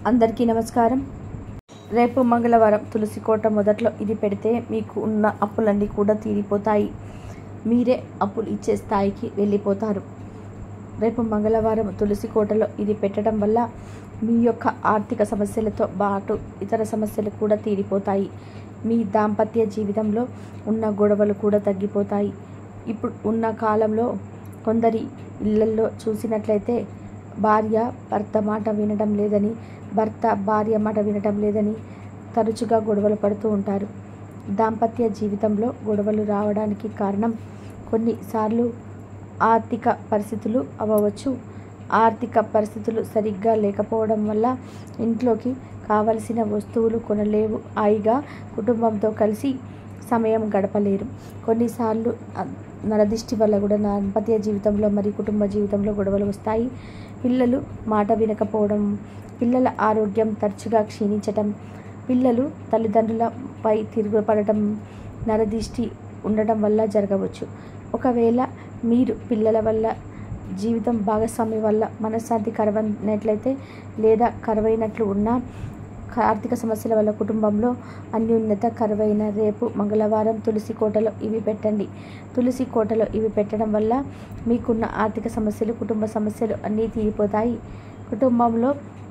అందరికీ నమస్కారం రేపు మంగళవారం తులసి కోట మొదట్లో ఇది పెడితే మీకు ఉన్న అప్పులన్నీ కూడా తీరిపోతాయి మీరే అప్పులు ఇచ్చే స్థాయికి వెళ్ళిపోతారు రేపు మంగళవారం తులసి కోటలో ఇది పెట్టడం వల్ల మీ యొక్క ఆర్థిక సమస్యలతో పాటు ఇతర సమస్యలు కూడా తీరిపోతాయి మీ దాంపత్య జీవితంలో ఉన్న గొడవలు కూడా తగ్గిపోతాయి ఇప్పుడు ఉన్న కాలంలో కొందరి ఇళ్లల్లో చూసినట్లయితే భార్య భర్త మాట వినడం లేదని భర్త భార్య మాట వినడం లేదని తరచుగా గొడవలు పడుతూ ఉంటారు దాంపత్య జీవితంలో గొడవలు రావడానికి కారణం కొన్నిసార్లు ఆర్థిక పరిస్థితులు అవ్వవచ్చు ఆర్థిక పరిస్థితులు సరిగ్గా లేకపోవడం వల్ల ఇంట్లోకి కావలసిన వస్తువులు కొనలేవు హాయిగా కుటుంబంతో కలిసి సమయం గడపలేరు కొన్నిసార్లు అ- నరదిష్టి వల్ల కూడా దాంపత్య జీవితంలో మరియు కుటుంబ జీవితంలో గొడవలు వస్తాయి పిల్లలు మాట వినకపోవడం పిల్లల ఆరోగ్యం తరచుగా క్షీణించటం పిల్లలు తల్లిదండ్రులపై తిరుగుపడటం నరదిష్టి ఉండడం వల్ల జరగవచ్చు ఒకవేళ మీరు పిల్లల వల్ల జీవితం భాగస్వామి వల్ల మనశ్శాంతి కరవనట్లయితే లేదా కరువైనట్లు ఉన్నా ఆర్థిక సమస్యల వల్ల కుటుంబంలో అన్యోన్యత కరువైన రేపు మంగళవారం తులసి కోటలో ఇవి పెట్టండి తులసి కోటలో ఇవి పెట్టడం వల్ల మీకున్న ఆర్థిక సమస్యలు కుటుంబ సమస్యలు అన్నీ తీరిపోతాయి కుటుంబంలో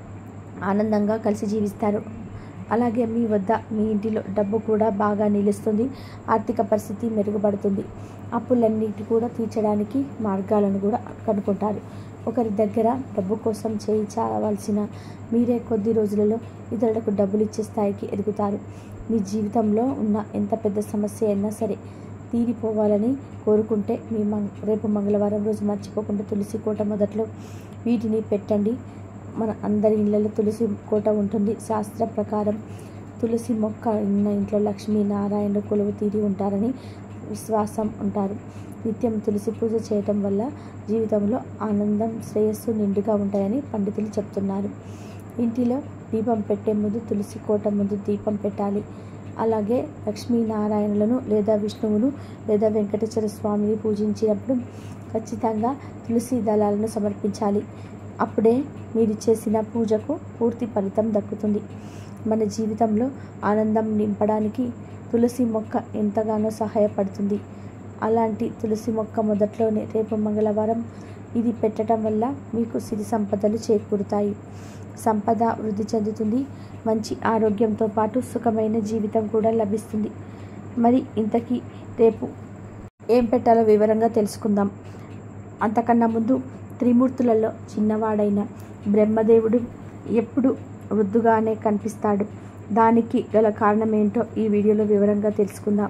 ఆనందంగా కలిసి జీవిస్తారు అలాగే మీ వద్ద మీ ఇంటిలో డబ్బు కూడా బాగా నిలుస్తుంది ఆర్థిక పరిస్థితి మెరుగుపడుతుంది అప్పులన్నిటి కూడా తీర్చడానికి మార్గాలను కూడా కనుక్కుంటారు ఒకరి దగ్గర డబ్బు కోసం చేయించవలసిన మీరే కొద్ది రోజులలో ఇతరులకు డబ్బులు ఇచ్చే స్థాయికి ఎదుగుతారు మీ జీవితంలో ఉన్న ఎంత పెద్ద సమస్య అయినా సరే తీరిపోవాలని కోరుకుంటే మీ మంగ రేపు మంగళవారం రోజు మర్చిపోకుండా తులసి కోట మొదట్లో వీటిని పెట్టండి మన అందరి ఇళ్ళలో తులసి కోట ఉంటుంది శాస్త్ర ప్రకారం తులసి మొక్క ఉన్న ఇంట్లో లక్ష్మీ నారాయణ కొలువు తీరి ఉంటారని విశ్వాసం ఉంటారు నిత్యం తులసి పూజ చేయటం వల్ల జీవితంలో ఆనందం శ్రేయస్సు నిండుగా ఉంటాయని పండితులు చెప్తున్నారు ఇంటిలో దీపం పెట్టే ముందు తులసి కోట ముందు దీపం పెట్టాలి అలాగే లక్ష్మీనారాయణులను లేదా విష్ణువును లేదా వెంకటేశ్వర స్వామిని పూజించినప్పుడు ఖచ్చితంగా తులసి దళాలను సమర్పించాలి అప్పుడే మీరు చేసిన పూజకు పూర్తి ఫలితం దక్కుతుంది మన జీవితంలో ఆనందం నింపడానికి తులసి మొక్క ఎంతగానో సహాయపడుతుంది అలాంటి తులసి మొక్క మొదట్లోనే రేపు మంగళవారం ఇది పెట్టడం వల్ల మీకు సిరి సంపదలు చేకూరుతాయి సంపద వృద్ధి చెందుతుంది మంచి ఆరోగ్యంతో పాటు సుఖమైన జీవితం కూడా లభిస్తుంది మరి ఇంతకీ రేపు ఏం పెట్టాలో వివరంగా తెలుసుకుందాం అంతకన్నా ముందు త్రిమూర్తులలో చిన్నవాడైన బ్రహ్మదేవుడు ఎప్పుడు వృద్ధుగానే కనిపిస్తాడు దానికి గల కారణం ఏంటో ఈ వీడియోలో వివరంగా తెలుసుకుందాం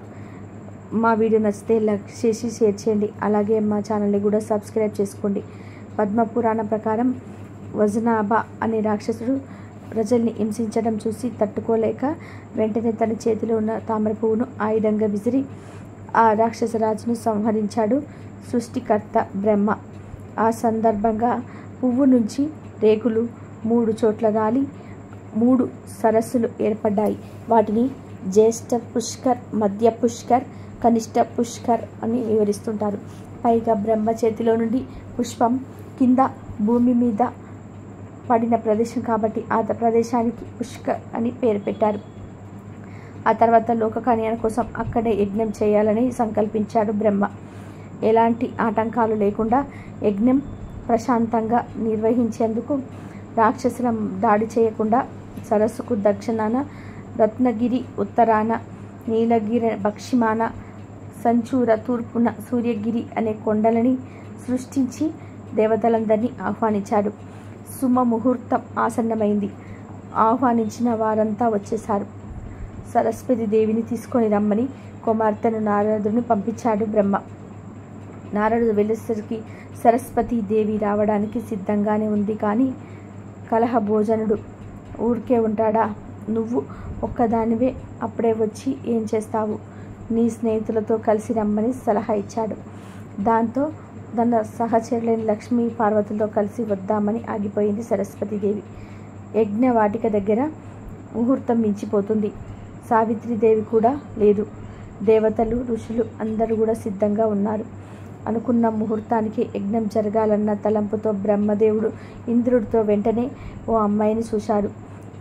మా వీడియో నచ్చితే లైక్ చేసి షేర్ చేయండి అలాగే మా ఛానల్ని కూడా సబ్స్క్రైబ్ చేసుకోండి పద్మ పురాణం ప్రకారం వజనాభ అనే రాక్షసుడు ప్రజల్ని హింసించడం చూసి తట్టుకోలేక వెంటనే తన చేతిలో ఉన్న తామర పువ్వును ఆయుధంగా విసిరి ఆ రాక్షసరాజును సంహరించాడు సృష్టికర్త బ్రహ్మ ఆ సందర్భంగా పువ్వు నుంచి రేకులు మూడు చోట్ల రాలి మూడు సరస్సులు ఏర్పడ్డాయి వాటిని జ్యేష్ఠ పుష్కర్ మధ్య పుష్కర్ కనిష్ట పుష్కర్ అని వివరిస్తుంటారు పైగా బ్రహ్మ చేతిలో నుండి పుష్పం కింద భూమి మీద పడిన ప్రదేశం కాబట్టి ఆ ప్రదేశానికి పుష్కర్ అని పేరు పెట్టారు ఆ తర్వాత లోక కళ్యాణం కోసం అక్కడే యజ్ఞం చేయాలని సంకల్పించాడు బ్రహ్మ ఎలాంటి ఆటంకాలు లేకుండా యజ్ఞం ప్రశాంతంగా నిర్వహించేందుకు రాక్షసుల దాడి చేయకుండా సరస్సుకు దక్షిణాన రత్నగిరి ఉత్తరాన నీలగిరి పశ్చిమాన సంచూర తూర్పున సూర్యగిరి అనే కొండలని సృష్టించి దేవతలందరినీ ఆహ్వానించాడు సుమ ముహూర్తం ఆసన్నమైంది ఆహ్వానించిన వారంతా వచ్చేశారు సరస్వతి దేవిని తీసుకొని రమ్మని కుమార్తెను నారదుని పంపించాడు బ్రహ్మ నారదుడు వెళ్ళేసరికి సరస్వతి దేవి రావడానికి సిద్ధంగానే ఉంది కానీ కలహ భోజనుడు ఊరికే ఉంటాడా నువ్వు ఒక్కదానివే అప్పుడే వచ్చి ఏం చేస్తావు నీ స్నేహితులతో కలిసి రమ్మని సలహా ఇచ్చాడు దాంతో తన సహచరులైన లక్ష్మీ పార్వతులతో కలిసి వద్దామని ఆగిపోయింది సరస్వతీదేవి యజ్ఞవాటిక దగ్గర ముహూర్తం మించిపోతుంది సావిత్రిదేవి కూడా లేదు దేవతలు ఋషులు అందరూ కూడా సిద్ధంగా ఉన్నారు అనుకున్న ముహూర్తానికి యజ్ఞం జరగాలన్న తలంపుతో బ్రహ్మదేవుడు ఇంద్రుడితో వెంటనే ఓ అమ్మాయిని చూశాడు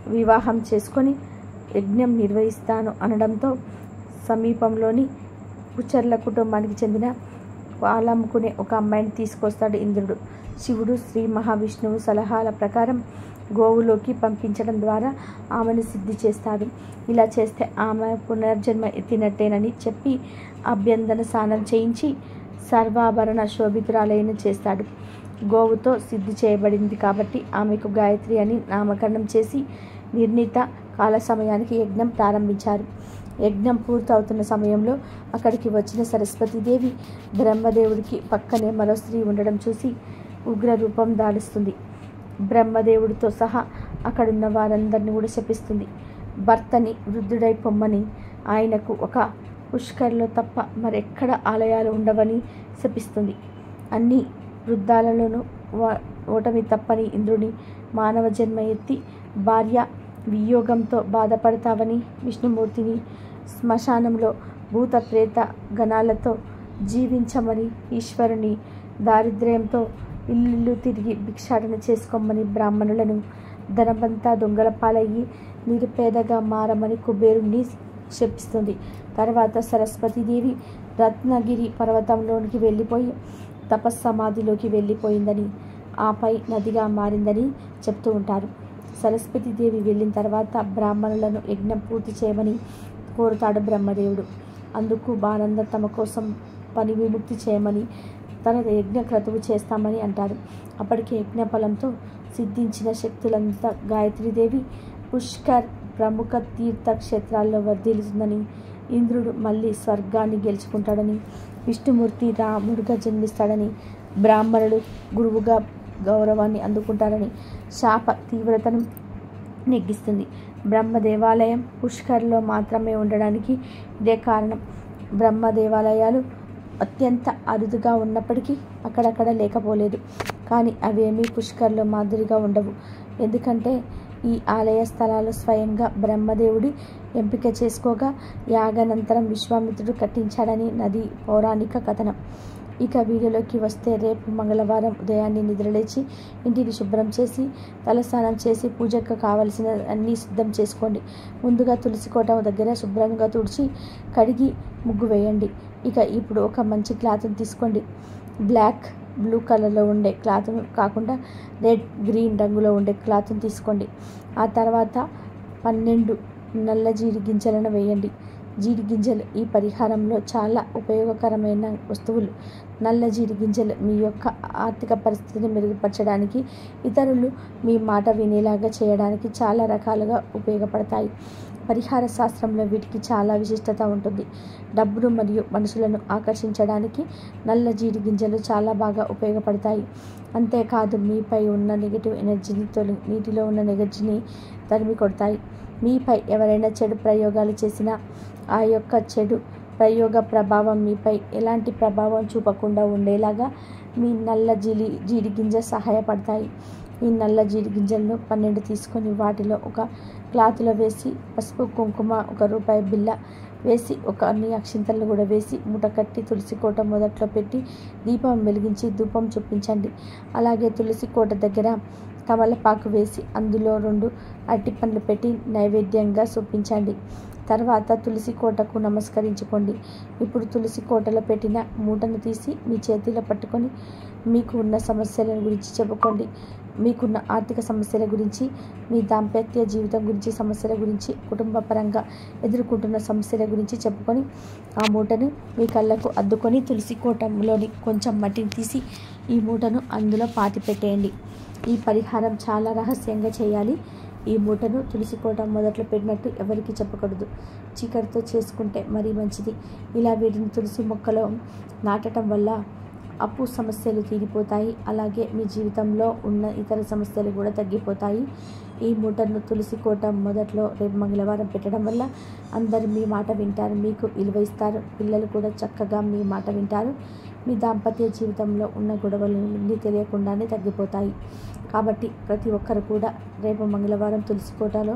వివాహం చేసుకొని యజ్ఞం నిర్వహిస్తాను అనడంతో సమీపంలోని కుచర్ల కుటుంబానికి చెందిన పాలమ్ముకునే ఒక అమ్మాయిని తీసుకొస్తాడు ఇంద్రుడు శివుడు శ్రీ మహావిష్ణువు సలహాల ప్రకారం గోవులోకి పంపించడం ద్వారా ఆమెను సిద్ధి చేస్తాడు ఇలా చేస్తే ఆమె పునర్జన్మ ఎత్తినట్టేనని చెప్పి అభ్యందన స్నానం చేయించి సర్వాభరణ శోభితురాలైన చేస్తాడు గోవుతో సిద్ధి చేయబడింది కాబట్టి ఆమెకు గాయత్రి అని నామకరణం చేసి నిర్ణీత కాల సమయానికి యజ్ఞం ప్రారంభించారు యజ్ఞం పూర్తవుతున్న సమయంలో అక్కడికి వచ్చిన సరస్వతీదేవి బ్రహ్మదేవుడికి పక్కనే మరో స్త్రీ ఉండడం చూసి ఉగ్ర రూపం దాలుస్తుంది బ్రహ్మదేవుడితో సహా అక్కడున్న వారందరిని కూడా శపిస్తుంది భర్తని వృద్ధుడై పొమ్మని ఆయనకు ఒక పుష్కర్లో తప్ప మరెక్కడ ఆలయాలు ఉండవని శపిస్తుంది అన్ని వృద్ధాలలోనూ వా- ఓటమి తప్పని ఇంద్రుని మానవ జన్మ ఎత్తి భార్య వియోగంతో బాధపడతావని విష్ణుమూర్తిని శ్మశానంలో భూత ప్రేత గణాలతో జీవించమని ఈశ్వరుని దారిద్ర్యంతో ఇల్లు తిరిగి భిక్షాటన చేసుకోమని బ్రాహ్మణులను ధనబంతా దొంగల పాలయ్యి నిరుపేదగా మారమని కుబేరుణ్ణి శపిస్తుంది తర్వాత సరస్వతీదేవి రత్నగిరి పర్వతంలోనికి వెళ్ళిపోయి తపస్సమాధిలోకి వెళ్ళిపోయిందని ఆపై నదిగా మారిందని చెప్తూ ఉంటారు సరస్వతీదేవి వెళ్ళిన తర్వాత బ్రాహ్మణులను యజ్ఞం పూర్తి చేయమని కోరుతాడు బ్రహ్మదేవుడు అందుకు బానంద తమ కోసం పని విముక్తి చేయమని తన యజ్ఞ క్రతువు చేస్తామని అంటాడు అప్పటికి యజ్ఞ ఫలంతో సిద్ధించిన శక్తులంతా గాయత్రీదేవి పుష్కర్ ప్రముఖ తీర్థక్షేత్రాల్లో వర్ధిల్లుతుందని ఇంద్రుడు మళ్ళీ స్వర్గాన్ని గెలుచుకుంటాడని విష్ణుమూర్తి రాముడుగా జన్మిస్తాడని బ్రాహ్మణుడు గురువుగా గౌరవాన్ని అందుకుంటారని శాప తీవ్రతను నెగ్గిస్తుంది బ్రహ్మ దేవాలయం పుష్కర్లో మాత్రమే ఉండడానికి ఇదే కారణం బ్రహ్మ దేవాలయాలు అత్యంత అరుదుగా ఉన్నప్పటికీ అక్కడక్కడ లేకపోలేదు కానీ అవేమీ పుష్కర్లో మాదిరిగా ఉండవు ఎందుకంటే ఈ ఆలయ స్థలాలు స్వయంగా బ్రహ్మదేవుడి ఎంపిక చేసుకోగా యాగనంతరం విశ్వామిత్రుడు కట్టించాడని నది పౌరాణిక కథనం ఇక వీడియోలోకి వస్తే రేపు మంగళవారం ఉదయాన్నే నిద్రలేచి ఇంటిని శుభ్రం చేసి తలస్నానం చేసి పూజకు కావలసిన అన్నీ సిద్ధం చేసుకోండి ముందుగా తులసి కోట దగ్గర శుభ్రంగా తుడిచి కడిగి ముగ్గు వేయండి ఇక ఇప్పుడు ఒక మంచి క్లాత్ని తీసుకోండి బ్లాక్ బ్లూ కలర్లో ఉండే క్లాత్ కాకుండా రెడ్ గ్రీన్ రంగులో ఉండే క్లాత్ని తీసుకోండి ఆ తర్వాత పన్నెండు నల్ల జీడి గింజలను వేయండి జీడి గింజలు ఈ పరిహారంలో చాలా ఉపయోగకరమైన వస్తువులు నల్ల జీడి గింజలు మీ యొక్క ఆర్థిక పరిస్థితిని మెరుగుపరచడానికి ఇతరులు మీ మాట వినేలాగా చేయడానికి చాలా రకాలుగా ఉపయోగపడతాయి పరిహార శాస్త్రంలో వీటికి చాలా విశిష్టత ఉంటుంది డబ్బును మరియు మనుషులను ఆకర్షించడానికి నల్ల జీడి గింజలు చాలా బాగా ఉపయోగపడతాయి అంతేకాదు మీపై ఉన్న నెగిటివ్ ఎనర్జీని తొలి నీటిలో ఉన్న ఎనర్జీని తరిమి కొడతాయి మీపై ఎవరైనా చెడు ప్రయోగాలు చేసినా ఆ యొక్క చెడు ప్రయోగ ప్రభావం మీపై ఎలాంటి ప్రభావం చూపకుండా ఉండేలాగా మీ నల్ల జీడి జీడి గింజ సహాయపడతాయి ఈ నల్ల జీడి గింజలను పన్నెండు తీసుకొని వాటిలో ఒక క్లాత్లో వేసి పసుపు కుంకుమ ఒక రూపాయి బిల్ల వేసి ఒక అన్ని అక్షింతలను కూడా వేసి మూట కట్టి తులసి కోట మొదట్లో పెట్టి దీపం వెలిగించి ధూపం చూపించండి అలాగే తులసి కోట దగ్గర తమలపాకు వేసి అందులో రెండు అరటి పండ్లు పెట్టి నైవేద్యంగా చూపించండి తర్వాత తులసి కోటకు నమస్కరించుకోండి ఇప్పుడు తులసి కోటలో పెట్టిన మూటను తీసి మీ చేతిలో పట్టుకొని మీకు ఉన్న సమస్యల గురించి చెప్పుకోండి మీకున్న ఆర్థిక సమస్యల గురించి మీ దాంపత్య జీవితం గురించి సమస్యల గురించి కుటుంబ పరంగా ఎదుర్కొంటున్న సమస్యల గురించి చెప్పుకొని ఆ మూటను మీ కళ్ళకు అద్దుకొని తులసి కోటంలోని కొంచెం మట్టిని తీసి ఈ మూటను అందులో పాతి పెట్టేయండి ఈ పరిహారం చాలా రహస్యంగా చేయాలి ఈ మూటను తులసి కోట మొదట్లో పెట్టినట్టు ఎవరికి చెప్పకూడదు చీకటితో చేసుకుంటే మరీ మంచిది ఇలా వీటిని తులసి మొక్కలో నాటడం వల్ల అప్పు సమస్యలు తీరిపోతాయి అలాగే మీ జీవితంలో ఉన్న ఇతర సమస్యలు కూడా తగ్గిపోతాయి ఈ మూటను తులసి కోట మొదట్లో రేపు మంగళవారం పెట్టడం వల్ల అందరు మీ మాట వింటారు మీకు విలువ ఇస్తారు పిల్లలు కూడా చక్కగా మీ మాట వింటారు మీ దాంపత్య జీవితంలో ఉన్న గొడవలు నుండి తెలియకుండానే తగ్గిపోతాయి కాబట్టి ప్రతి ఒక్కరు కూడా రేపు మంగళవారం తులసి కోటలో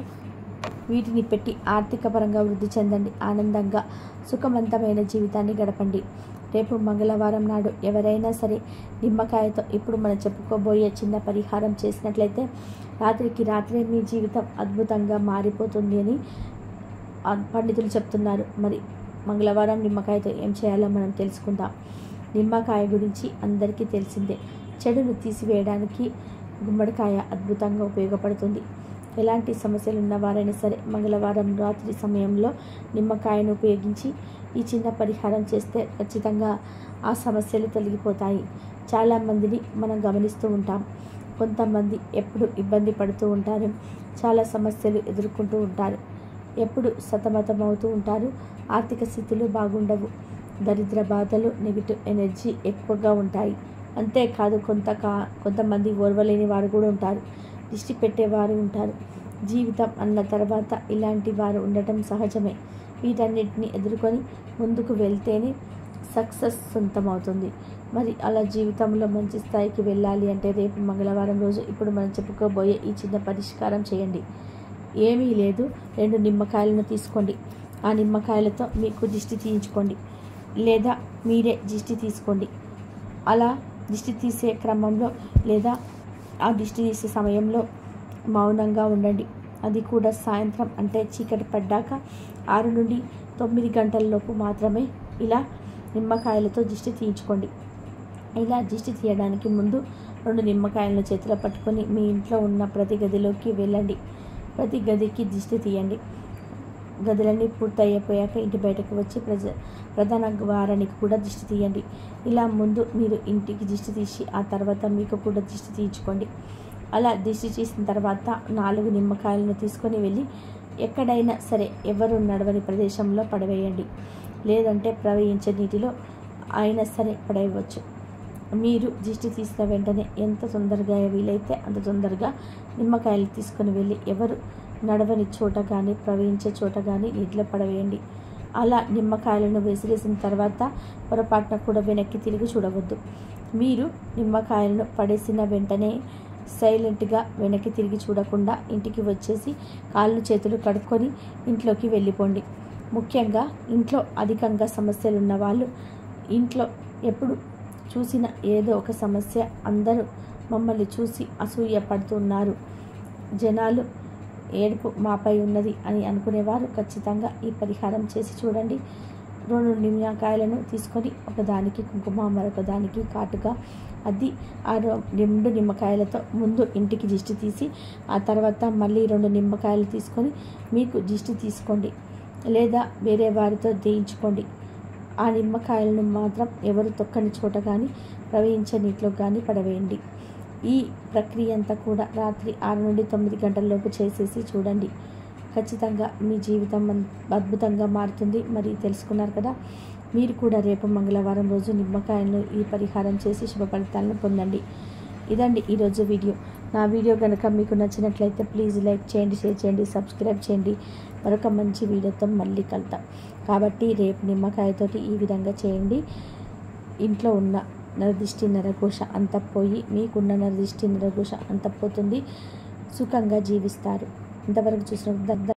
వీటిని పెట్టి ఆర్థిక పరంగా వృద్ధి చెందండి ఆనందంగా సుఖవంతమైన జీవితాన్ని గడపండి రేపు మంగళవారం నాడు ఎవరైనా సరే నిమ్మకాయతో ఇప్పుడు మనం చెప్పుకోబోయే చిన్న పరిహారం చేసినట్లయితే రాత్రికి రాత్రే మీ జీవితం అద్భుతంగా మారిపోతుంది అని ఆ పండితులు చెప్తున్నారు మరి మంగళవారం నిమ్మకాయతో ఏం చేయాలో మనం తెలుసుకుందాం నిమ్మకాయ గురించి అందరికీ తెలిసిందే చెడును తీసివేయడానికి గుమ్మడికాయ అద్భుతంగా ఉపయోగపడుతుంది ఎలాంటి సమస్యలు ఉన్నవారైనా సరే మంగళవారం రాత్రి సమయంలో నిమ్మకాయను ఉపయోగించి ఈ చిన్న పరిహారం చేస్తే ఖచ్చితంగా ఆ సమస్యలు తొలగిపోతాయి చాలామందిని మనం గమనిస్తూ ఉంటాం కొంతమంది ఎప్పుడు ఇబ్బంది పడుతూ ఉంటారు చాలా సమస్యలు ఎదుర్కొంటూ ఉంటారు ఎప్పుడు సతమతమవుతూ ఉంటారు ఆర్థిక స్థితులు బాగుండవు దరిద్ర బాధలు నెగిటివ్ ఎనర్జీ ఎక్కువగా ఉంటాయి అంతేకాదు కొంత కా కొంతమంది ఓర్వలేని వారు కూడా ఉంటారు దిష్టి పెట్టేవారు ఉంటారు జీవితం అన్న తర్వాత ఇలాంటి వారు ఉండటం సహజమే వీటన్నిటిని ఎదుర్కొని ముందుకు వెళ్తేనే సక్సెస్ సొంతమవుతుంది మరి అలా జీవితంలో మంచి స్థాయికి వెళ్ళాలి అంటే రేపు మంగళవారం రోజు ఇప్పుడు మనం చెప్పుకోబోయే ఈ చిన్న పరిష్కారం చేయండి ఏమీ లేదు రెండు నిమ్మకాయలను తీసుకోండి ఆ నిమ్మకాయలతో మీకు దిష్టి తీయించుకోండి లేదా మీరే దిష్టి తీసుకోండి అలా దిష్టి తీసే క్రమంలో లేదా ఆ దిష్టి తీసే సమయంలో మౌనంగా ఉండండి అది కూడా సాయంత్రం అంటే చీకటి పడ్డాక ఆరు నుండి తొమ్మిది గంటలలోపు మాత్రమే ఇలా నిమ్మకాయలతో దిష్టి తీయించుకోండి ఇలా దిష్టి తీయడానికి ముందు రెండు నిమ్మకాయలను చేతిలో పట్టుకొని మీ ఇంట్లో ఉన్న ప్రతి గదిలోకి వెళ్ళండి ప్రతి గదికి దిష్టి తీయండి గదులన్నీ పూర్తయిపోయాక ఇంటి బయటకు వచ్చి ప్రజ ప్రధాన ద్వారానికి కూడా దిష్టి తీయండి ఇలా ముందు మీరు ఇంటికి దిష్టి తీసి ఆ తర్వాత మీకు కూడా దిష్టి తీయించుకోండి అలా దిష్టి తీసిన తర్వాత నాలుగు నిమ్మకాయలను తీసుకొని వెళ్ళి ఎక్కడైనా సరే ఎవరు నడవని ప్రదేశంలో పడవేయండి లేదంటే ప్రవహించే నీటిలో అయినా సరే పడేయవచ్చు మీరు దిష్టి తీసిన వెంటనే ఎంత తొందరగా వీలైతే అంత తొందరగా నిమ్మకాయలు తీసుకొని వెళ్ళి ఎవరు నడవని చోట కానీ ప్రవహించే చోట కానీ నీటిలో పడవేయండి అలా నిమ్మకాయలను విసిరేసిన తర్వాత పొరపాటున కూడా వెనక్కి తిరిగి చూడవద్దు మీరు నిమ్మకాయలను పడేసిన వెంటనే సైలెంట్గా వెనక్కి తిరిగి చూడకుండా ఇంటికి వచ్చేసి కాళ్ళు చేతులు కడుక్కొని ఇంట్లోకి వెళ్ళిపోండి ముఖ్యంగా ఇంట్లో అధికంగా సమస్యలు ఉన్న వాళ్ళు ఇంట్లో ఎప్పుడు చూసిన ఏదో ఒక సమస్య అందరూ మమ్మల్ని చూసి అసూయ పడుతున్నారు జనాలు ఏడుపు మాపై ఉన్నది అని అనుకునేవారు ఖచ్చితంగా ఈ పరిహారం చేసి చూడండి రెండు నిమ్మకాయలను తీసుకొని ఒకదానికి కుంకుమ మరొక దానికి కాటుగా అది ఆ రో- రెండు నిమ్మకాయలతో ముందు ఇంటికి దిష్టి తీసి ఆ తర్వాత మళ్ళీ రెండు నిమ్మకాయలు తీసుకొని మీకు దిష్టి తీసుకోండి లేదా వేరే వారితో దేయించుకోండి ఆ నిమ్మకాయలను మాత్రం ఎవరు తొక్కని చోట కానీ ప్రవహించే నీటిలో కానీ పడవేయండి ఈ ప్రక్రియ అంతా కూడా రాత్రి ఆరు నుండి తొమ్మిది గంటలలోపు చేసేసి చూడండి ఖచ్చితంగా మీ జీవితం అన్- అద్భుతంగా మారుతుంది మరి తెలుసుకున్నారు కదా మీరు కూడా రేపు మంగళవారం రోజు నిమ్మకాయలను ఈ పరిహారం చేసి శుభ ఫలితాలను పొందండి ఇదండి ఈరోజు వీడియో నా వీడియో కనుక మీకు నచ్చినట్లయితే ప్లీజ్ లైక్ చేయండి షేర్ చేయండి సబ్స్క్రైబ్ చేయండి మరొక మంచి వీడియోతో మళ్ళీ కలుద్దాం కాబట్టి రేపు నిమ్మకాయతోటి ఈ విధంగా చేయండి ఇంట్లో ఉన్న నరదిష్టి నరఘోష అంత పోయి మీకున్న నరదిష్టి నరఘోష అంత పోతుంది సుఖంగా జీవిస్తారు ఇంతవరకు చూసిన